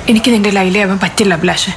എനിക്ക് നിന്റെ ലൈലയാവാൻ പറ്റില്ല അഭിലാഷ്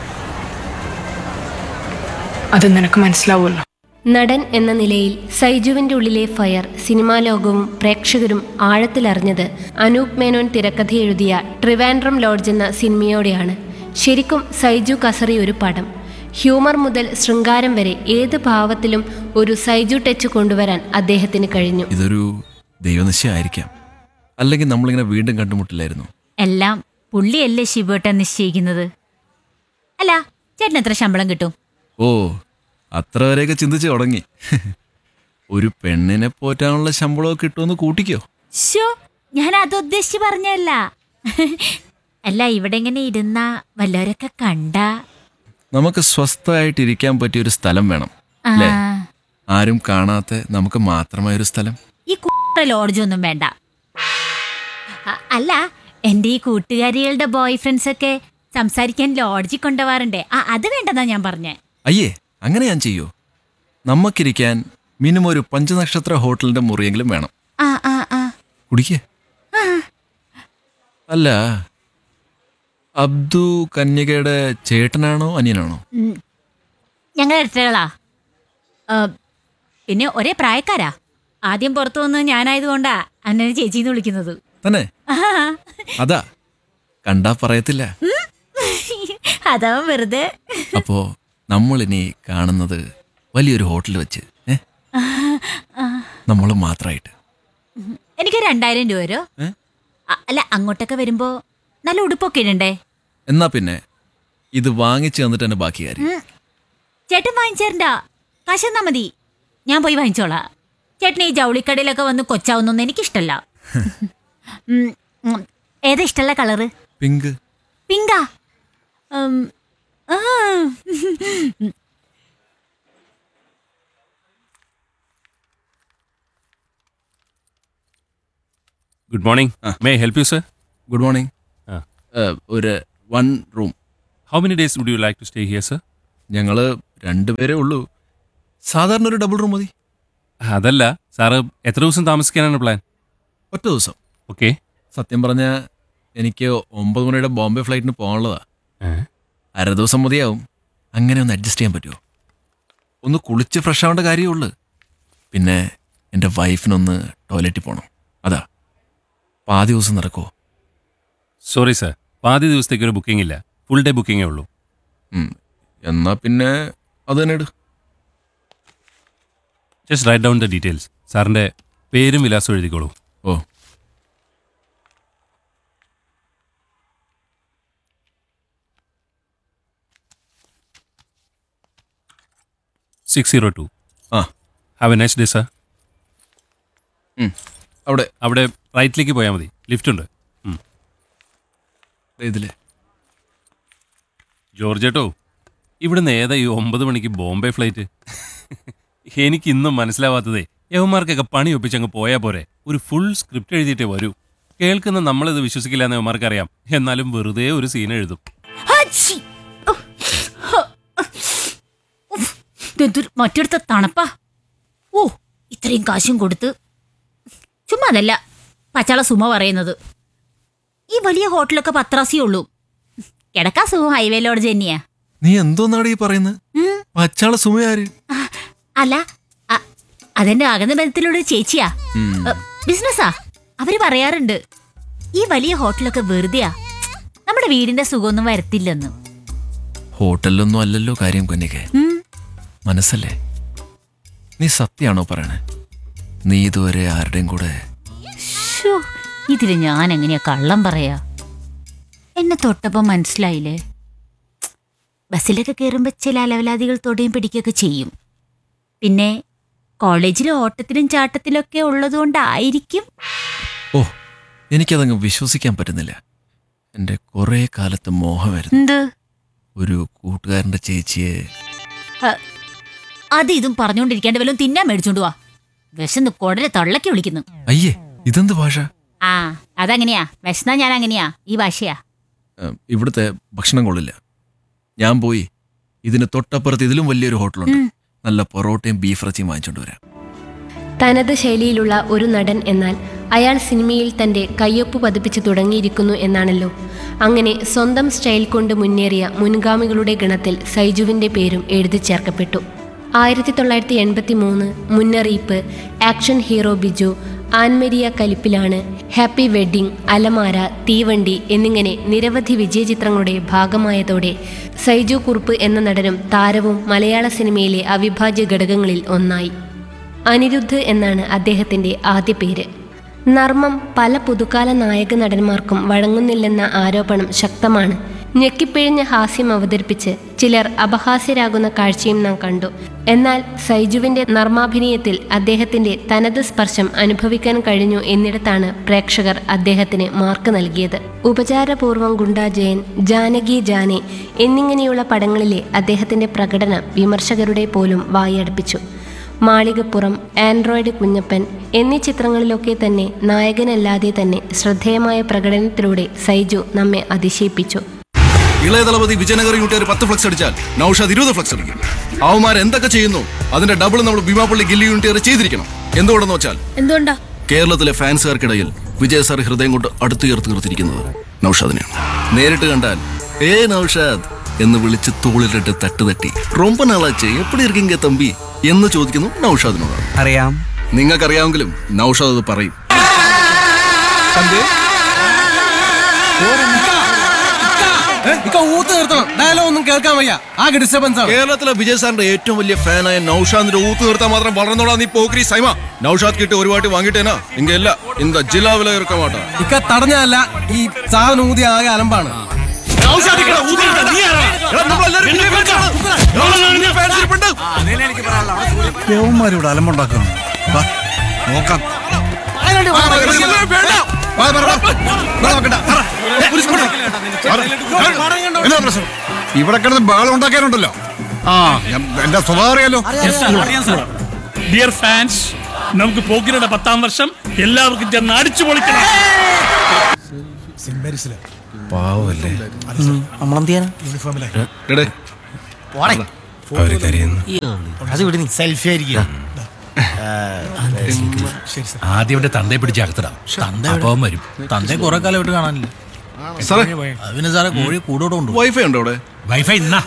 അത് നിനക്ക് മനസ്സിലാവുമല്ലോ നടൻ എന്ന നിലയിൽ സൈജുവിന്റെ ഉള്ളിലെ ഫയർ സിനിമാ ലോകവും പ്രേക്ഷകരും ആഴത്തിലറിഞ്ഞത് അനൂപ് മേനോൻ തിരക്കഥ എഴുതിയ ട്രിവാൻഡ്രം ലോഡ്ജ് എന്ന സിനിമയോടെയാണ് ശരിക്കും സൈജു കസറി ഒരു പടം ഹ്യൂമർ മുതൽ ശൃംഗാരം വരെ ഏത് ഭാവത്തിലും ഒരു സൈജു ടച്ച് കൊണ്ടുവരാൻ അദ്ദേഹത്തിന് കഴിഞ്ഞു ഇതൊരു ദൈവനിശ്ചയമായിരിക്കാം അല്ലെങ്കിൽ നമ്മളിങ്ങനെ വീണ്ടും കണ്ടുമുട്ടില്ലായിരുന്നു എല്ലാം പുള്ളിയല്ലേ ശിവേട്ടൻ നിശ്ചയിക്കുന്നത് അല്ല ചേട്ടൻ എത്ര ശമ്പളം കിട്ടും ഓ അത്ര വരെയൊക്കെ ചിന്തിച്ച് തുടങ്ങി ഒരു പെണ്ണിനെ പോറ്റാനുള്ള ശമ്പളമൊക്കെ കിട്ടുമെന്ന് കൂട്ടിക്കോ ഷോ ഞാൻ അത് ഉദ്ദേശിച്ച് പറഞ്ഞല്ല അല്ല ഇവിടെ ഇങ്ങനെ ഇരുന്ന വല്ലവരൊക്കെ കണ്ട നമുക്ക് സ്വസ്ഥമായിട്ടിരിക്കാൻ പറ്റിയ ഒരു സ്ഥലം വേണം അല്ലേ ആരും കാണാത്ത നമുക്ക് മാത്രമായ ഒരു സ്ഥലം ഈ കൂട്ട ലോഡ്ജ് ഒന്നും വേണ്ട അ- അല്ല എൻ്റെ ഈ കൂട്ടുകാരികളുടെ ബോയ് ഫ്രണ്ട്സ് ഒക്കെ സംസാരിക്കാൻ ലോഡ്ജിൽ കൊണ്ടുപോകാറുണ്ട് ആ അത് വേണ്ടെന്നാ ഞാൻ പറഞ്ഞേ അയ്യേ അങ്ങനെ ഞാൻ ചെയ്യൂ നമുക്കിരിക്കാൻ മിനിമം ഒരു പഞ്ചനക്ഷത്ര ഹോട്ടലിന്റെ മുറിയെങ്കിലും വേണം ആ ആ ആ കുടിക്കേ അല്ല അബ്ദു കന്യകയുടെ ചേട്ടനാണോ അനിയനാണോ ഞങ്ങൾ ഇരട്ടകളാ ആ, പിന്നെ ഒരേ പ്രായക്കാരാ ആദ്യം പുറത്തു വന്ന് ഞാനായതുകൊണ്ടാ അന്നെ ചേച്ചിന്ന് വിളിക്കുന്നത് തന്നെ ആ, അതാ കണ്ടാ പറയത്തില്ല അതാ വെറുതെ അപ്പോ നമ്മളിനി കാണുന്നത് വലിയൊരു ഹോട്ടലിൽ വെച്ച് ഏ നമ്മൾ മാത്രമായിട്ട് എനിക്ക് രണ്ടായിരം രൂപ വരോ ഏ? അ- അല്ല അങ്ങോട്ടൊക്കെ വരുമ്പോ നല്ല ഉടുപ്പൊക്കെ ഇടണ്ടേ എന്നാ പിന്നെ ഇത് വാങ്ങിച്ചു തന്നിട്ട് തന്നെ ബാക്കി കാര്യം ചേട്ടൻ വാങ്ങിച്ചേരണ്ട കാശ് തന്നാ മതി ഞാൻ പോയി വാങ്ങിച്ചോളാം ചേട്ടൻ ഈ ജൗളിക്കടയിലൊക്കെ വന്ന് കൊച്ചാവുന്നൊന്നും എനിക്കിഷ്ടല്ല ഉം, ഉം. ഏതാ ഇഷ്ടമുള്ള കളറ് പിങ്ക് പിങ്കാ ഉം, ആ. Good morning may help you sir good morning ah. ഒരു one room how many days would you like to stay here sir ഞങ്ങള് രണ്ടുപേരേ ഉള്ളൂ സാധാരണ ഒരു ഡബിൾ റൂം മതി അതല്ല സാറ് എത്ര ദിവസം താമസിക്കാനാണ് പ്ലാൻ ഒറ്റ ദിവസം ഓക്കെ സത്യം പറഞ്ഞ എനിക്ക് ഒമ്പത് മണിയുടെ ബോംബെ ഫ്ലൈറ്റിന് പോകാനുള്ളതാ അര ദിവസം മതിയാവും അങ്ങനെ ഒന്ന് അഡ്ജസ്റ്റ് ചെയ്യാൻ പറ്റുമോ ഒന്ന് കുളിച്ച് ഫ്രഷ് ആവേണ്ട കാര്യമുള്ളൂ പിന്നെ എൻ്റെ വൈഫിനൊന്ന് ടോയ്ലറ്റിൽ പോകണം അതാ പാതി ദിവസം നടക്കുമോ സോറി സർ പാതി ദിവസത്തേക്ക് ഒരു ബുക്കിംഗ് ഇല്ല ഫുൾ ഡേ ബുക്കിംഗേ ഉള്ളൂ ഉം. എന്നാ പിന്നെ അത് തന്നെ ഇട് just write down the details സാറിൻ്റെ പേരും വിലാസവും എഴുതിക്കോളൂ oh six zero two ah have a nice day sir hmm. അവിടെ അവിടെ റൈറ്റിലേക്ക് പോയാൽ മതി ലിഫ്റ്റ് ഉണ്ട് ഉം. ഇതിലെ ജോർജേട്ടോ ഇവിടുന്ന് ഏതാ ഈ ഒമ്പത് മണിക്ക് ബോംബെ ഫ്ലൈറ്റ് എനിക്ക് ഇന്നും മനസ്സിലാവാത്തതേ യവന്മാർക്കൊക്കെ പണി ഒപ്പിച്ചങ്ങ് പോയാൽ പോരെ ഒരു ഫുൾ സ്ക്രിപ്റ്റ് എഴുതിയിട്ടേ വരൂ കേൾക്കുന്ന നമ്മളിത് വിശ്വസിക്കില്ല എന്ന് യവന്മാർക്ക് അറിയാം എന്നാലും വെറുതെ ഒരു സീൻ എഴുതും ഹച്ചി. ഉഫ്. ഉഫ്. ഇതെന്തൊരു മറ്റൊരുത്ത തണുപ്പാ ഓ ഇത്രയും കാശും കൊടുത്ത് ചുമ്മാ അതല്ല പച്ചാള സുമ പറയുന്നത് ഈ വലിയ ഹോട്ടലൊക്കെ പത്രാസിയേ ഉള്ളൂ കിടക്കാ സുഖം ഹൈവേ ലോഡ്ജ് തന്നെയാ നീ എന്തോന്നാണ് ഈ പറയുന്നത് ഉം. പച്ചാള സുമയാര് ആ, അല്ല അ- അതെന്റെ അകന്ന ബന്ധത്തിലുള്ള ഒരു ചേച്ചിയാ ഉം. എ, ബിസിനസ്സാ അവര് പറയാറുണ്ട് ഈ വലിയ ഹോട്ടലൊക്കെ വെറുതെയാ നമ്മുടെ വീടിന്റെ സുഖമൊന്നും വരത്തില്ലെന്ന് ഹോട്ടലിലൊന്നും അല്ലല്ലോ കാര്യം കൊന്നിക്കെ ഉം. മനസ്സല്ലേ നീ സത്യാണോ പറയണേ നീ ഇതുവരെ ആരുടെയും കൂടെ ശ്ശോ, ഇതില് ഞാൻ എങ്ങനെയാ കള്ളം പറയാ എന്നെ തൊട്ടപ്പോ മനസ്സിലായില്ലേ ബസ്സിലൊക്കെ കയറുമ്പോ ചില അലവലാദികൾ തൊടയും പിടിക്കുകയൊക്കെ ചെയ്യും പിന്നെ കോളേജിലെ ഓട്ടത്തിലും ചാട്ടത്തിലൊക്കെ ഉള്ളതുകൊണ്ടായിരിക്കും ഓ എനിക്കതങ്ങ് വിശ്വസിക്കാൻ പറ്റുന്നില്ല എൻ്റെ കുറേ കാലത്ത് മോഹമായിരുന്നു എന്ത് ഒരു കൂട്ടുകാരൻ്റെ ചേച്ചിയെ അ- അത് ഇതും പറഞ്ഞുകൊണ്ടിരിക്കാണ്ട് വല്ലതും തിന്നാൻ മേടിച്ചോണ്ട് വാ വിശന്ന് കൊടരെ തള്ളക്കി വിളിക്കുന്നു അയ്യേ ഇതെന്ത് ഭാഷ ആ അതങ്ങനെയാ വിശന്നാ ഞാൻ അങ്ങനെയാ ഈ ഭാഷയാ ഏം, ഇവിടുത്തെ ഭക്ഷണം കൊള്ളില്ല ഞാൻ പോയി ഇതിന് തൊട്ടപ്പുറത്ത് ഇതിലും വലിയൊരു ഹോട്ടലുണ്ട് നല്ല പൊറോട്ടയും ബീഫ് ഇറച്ചിയും വാങ്ങിച്ചോണ്ട് വരാം തനത് ശൈലിയിലുള്ള ഒരു നടൻ എന്നാൽ അയാൾ സിനിമയിൽ തന്റെ കയ്യൊപ്പ് പതിപ്പിച്ചു തുടങ്ങിയിരിക്കുന്നു എന്നാണല്ലോ അങ്ങനെ സ്വന്തം സ്റ്റൈൽ കൊണ്ട് മുന്നേറിയ മുൻഗാമികളുടെ ഗണത്തിൽ സൈജുവിന്റെ പേരും എഴുതി ചേർക്കപ്പെട്ടു ആയിരത്തി തൊള്ളായിരത്തി എൺപത്തി മൂന്ന് മുന്നറിയിപ്പ് ആക്ഷൻ ഹീറോ ബിജു ആൻമരിയ കലിപ്പിലാണ് ഹാപ്പി വെഡ്ഡിംഗ് അലമാര തീവണ്ടി എന്നിങ്ങനെ നിരവധി വിജയചിത്രങ്ങളുടെ ഭാഗമായതോടെ സൈജു കുറുപ്പ് എന്ന നടനും താരവും മലയാള സിനിമയിലെ അവിഭാജ്യ ഘടകങ്ങളിൽ ഒന്നായി അനിരുദ്ധ് എന്നാണ് അദ്ദേഹത്തിന്റെ ആദ്യ പേര് നർമ്മം പല പുതുകാല നായക നടന്മാർക്കും വഴങ്ങുന്നില്ലെന്ന ആരോപണം ശക്തമാണ് ഞെക്കിപ്പിഴിഞ്ഞ ഹാസ്യം അവതരിപ്പിച്ച് ചിലർ അപഹാസ്യരാകുന്ന കാഴ്ചയും നാം കണ്ടു എന്നാൽ സൈജുവിന്റെ നർമാഭിനയത്തിൽ അദ്ദേഹത്തിന്റെ തനത് സ്പർശം അനുഭവിക്കാൻ കഴിഞ്ഞു എന്നിടത്താണ് പ്രേക്ഷകർ അദ്ദേഹത്തിന് മാർക്ക് നൽകിയത് ഉപചാരപൂർവം ഗുണ്ടാ ജയൻ ജാനകി ജാനെ എന്നിങ്ങനെയുള്ള പടങ്ങളിലെ അദ്ദേഹത്തിന്റെ പ്രകടനം വിമർശകരുടെ പോലും വായടപ്പിച്ചു മാളികപ്പുറം ആൻഡ്രോയിഡ് കുഞ്ഞപ്പൻ എന്നീ ചിത്രങ്ങളിലൊക്കെ തന്നെ നായകനല്ലാതെ തന്നെ ശ്രദ്ധേയമായ പ്രകടനത്തിലൂടെ സൈജു നമ്മെ അതിശയിപ്പിച്ചു ഇളയ ദളപതി വിജയനഗർ യൂണിറ്റ് ഒരു പത്ത് ഫ്ലക്സ് അടിച്ചാൽ നൌഷാദ് ഇരുപത് ഫ്ലക്സ് അടിക്കും അവന്മാർ എന്തൊക്കെ ചെയ്യുന്നു അതിന്റെ ഡബിൾ നമ്മൾ ഭീമാപ്പള്ളി ഗില്ലി യൂണിറ്റ് ചെയ്തിരിക്കണം എന്തുകൊണ്ടെന്ന് വെച്ചാൽ എന്തുകൊണ്ടാ കേരളത്തിലെ ഫാൻസുകാർക്കിടയിൽ വിജയ് സാർ ഹൃദയം കൊണ്ട് അടുത്ത് ചേർത്ത് നിർത്തിയിരിക്കുന്നത് നൌഷാദിനെയാണ് നേരിട്ട് കണ്ടാൽ ഏ നൌഷാദ് എന്ന് വിളിച്ച് തോളിലിട്ട് തട്ടുതട്ടി റൊമ്പ നാളാച്ച് എപ്പടി ഇരിക്കിങ്ക തമ്പി എന്ന് ചോദിക്കുന്നു നൌഷാദിനോടാണ് അറിയാം നിങ്ങൾക്കറിയാമെങ്കിലും നൌഷാദ് അത് പറയും ഊത്ത് നിർത്തണം ഡയലോഗ് ഒന്നും കേൾക്കാൻ വയ്യ ആകെ ഡിസ്റ്റർബൻസ് ആണ് കേരളത്തിലെ വിജയ് സാറിന്റെ ഏറ്റവും വലിയ ഫാനായ നൌഷാദിന്റെ ഊത്ത് നിർത്താൻ മാത്രം വളർന്നോടാ നീ പോക്രി സൈമ നൌഷാദ് കിട്ടി ഒരു വാട്ടി വാങ്ങിട്ടേനാ ഇങ്ങ ഇല്ല இந்த ജില്ലാവില ഇറക്ക മാട്ടാ ഇക്ക തടഞ്ഞല്ല ഈ സാധനം ഊതി ആകെ അലമ്പാണ് യവന്മാരിവിടെ അലമ്പുണ്ടാക്കുകയാണ് വാ, നോക്കാം എന്നാ പ്രശ്നം ഇവിടെ കിടന്ന് ബഹളം ഉണ്ടാക്കാനുണ്ടല്ലോ ആ ഞാൻ- എന്റെ സ്വഭാവം അറിയാലോ ഡിയർ ഫാൻസ് നമുക്ക് പോക്കിരുടെ പത്താം വർഷം എല്ലാവർക്കും ചെന്ന് അടിച്ചു പൊളിക്കണം പാവല്ലേ നമ്മളെന്ത് ചെയ്യാനാ എടേ അവര് കരയുന്നു അത് വിട് നീ സെൽഫി ആയിരിക്കും ആദ്യം ഇവിടെ തന്തയെ പിടിച്ച് അകത്തിടാം തന്ത അപ്പം വരും തന്തയെ കുറെ കാലമായിട്ട് കാണാനില്ല സാറേ അതിന് സാറേ കോഴി കൂടോടെ ഉണ്ട് വൈഫൈ ഉണ്ടോ അവിടെ വൈഫൈ ഇന്നാ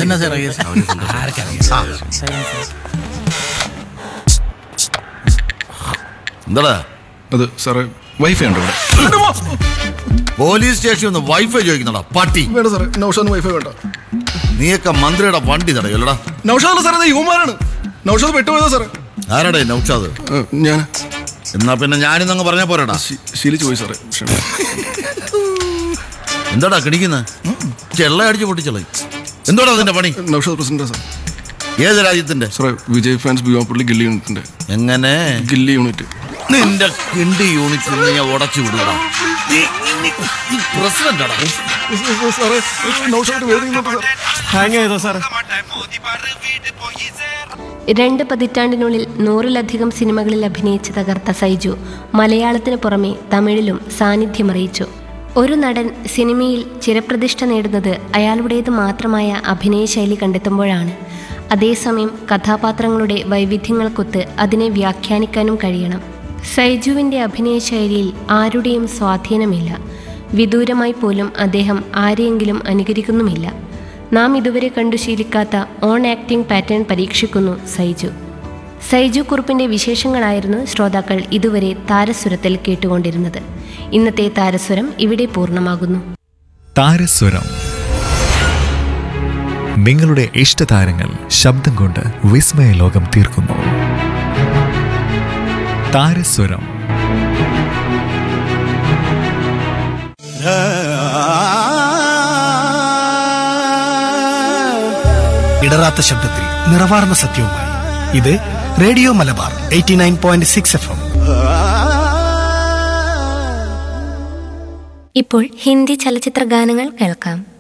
എന്താടാ അത് സാറേ വൈഫൈ ഉണ്ടോ അവിടെ പോലീസ് സ്റ്റേഷനിൽ നിന്ന് വൈഫൈ ചോദിക്കുന്നടാ പട്ടി വേണ്ട സാറേ നൌഷാദിന് വൈഫൈ വേണ്ട നീയൊക്കെ മന്ത്രിയുടെ വണ്ടി തടയല്ലടാ നൌഷാദ് സാറേ ഇത് യുവമാരാണ് നൌഷാദ് പെട്ടുപോയതാ സാറേ ആരാടേ നൗഷാദ് ഏ, ഞാൻ എന്നാ പിന്നെ ഞാനിന്നങ്ങ് പറഞ്ഞ പോരാടാ ശി- ശീലിച്ചു പോയി സാറേ ക്ഷമ. എന്താടാ കിണിക്കുന്നത് ചെള്ള അടിച്ച് പൊട്ടിച്ചളെ എന്തോടാ അതിന്റെ പണി നൌഷാദ് പ്രസിഡന്റാ സാർ ഏത് രാജ്യത്തിന്റെ സാറേ വിജയ് ഫാൻസ് ഭീമാപ്പള്ളി ഗില്ലി യൂണിറ്റിന്റെ എങ്ങനെ ഗില്ലി യൂണിറ്റ് നിന്റെ കിണ്ടി യൂണിറ്റ് ഞാൻ ഉടച്ചു വിടുകടാ പ്രസിഡന്റാടാ സാറേ നൌഷാദ് വേദിക്കുന്നുണ്ട് സാർ രണ്ട് പതിറ്റാണ്ടിനുള്ളിൽ നൂറിലധികം സിനിമകളിൽ അഭിനയിച്ച് തകർത്ത സൈജു മലയാളത്തിന് പുറമെ തമിഴിലും സാന്നിധ്യമറിയിച്ചു ഒരു നടൻ സിനിമയിൽ ചിരപ്രതിഷ്ഠ നേടുന്നത് അയാളുടേത് മാത്രമായ അഭിനയ ശൈലി കണ്ടെത്തുമ്പോഴാണ് അതേസമയം കഥാപാത്രങ്ങളുടെ വൈവിധ്യങ്ങൾക്കൊത്ത് അതിനെ വ്യാഖ്യാനിക്കാനും കഴിയണം സൈജുവിൻ്റെ അഭിനയ ശൈലിയിൽ ആരുടെയും സ്വാധീനമില്ല വിദൂരമായി പോലും അദ്ദേഹം ആരെയെങ്കിലും അനുകരിക്കുന്നുമില്ല നാം ഇതുവരെ കണ്ടു ശീലിക്കാത്ത ഓൺ ആക്ടിംഗ് പാറ്റേൺ പരീക്ഷിക്കുന്നു സൈജു സൈജു കുറുപ്പിന്റെ വിശേഷങ്ങളായിരുന്നു ശ്രോതാക്കൾ ഇതുവരെ താരസ്വരത്തിൽ കേട്ടുകൊണ്ടിരുന്നത് ഇന്നത്തെ താരസ്വരം ഇവിടെ പൂർണ്ണമാകുന്നു താരസ്വരം നിങ്ങളുടെ ഇഷ്ടതാരങ്ങൾ ശബ്ദം കൊണ്ട് വിസ്മയ ലോകം തീർക്കുന്നു താരസ്വരം ഇടറാത്ത ശബ്ദത്തിൽ നിറവാർന്ന സത്യവുമായി ഇത് radio Malabar eighty nine point six F M ഇപ്പോൾ ഹിന്ദി ചലച്ചിത്ര ഗാനങ്ങൾ കേൾക്കാം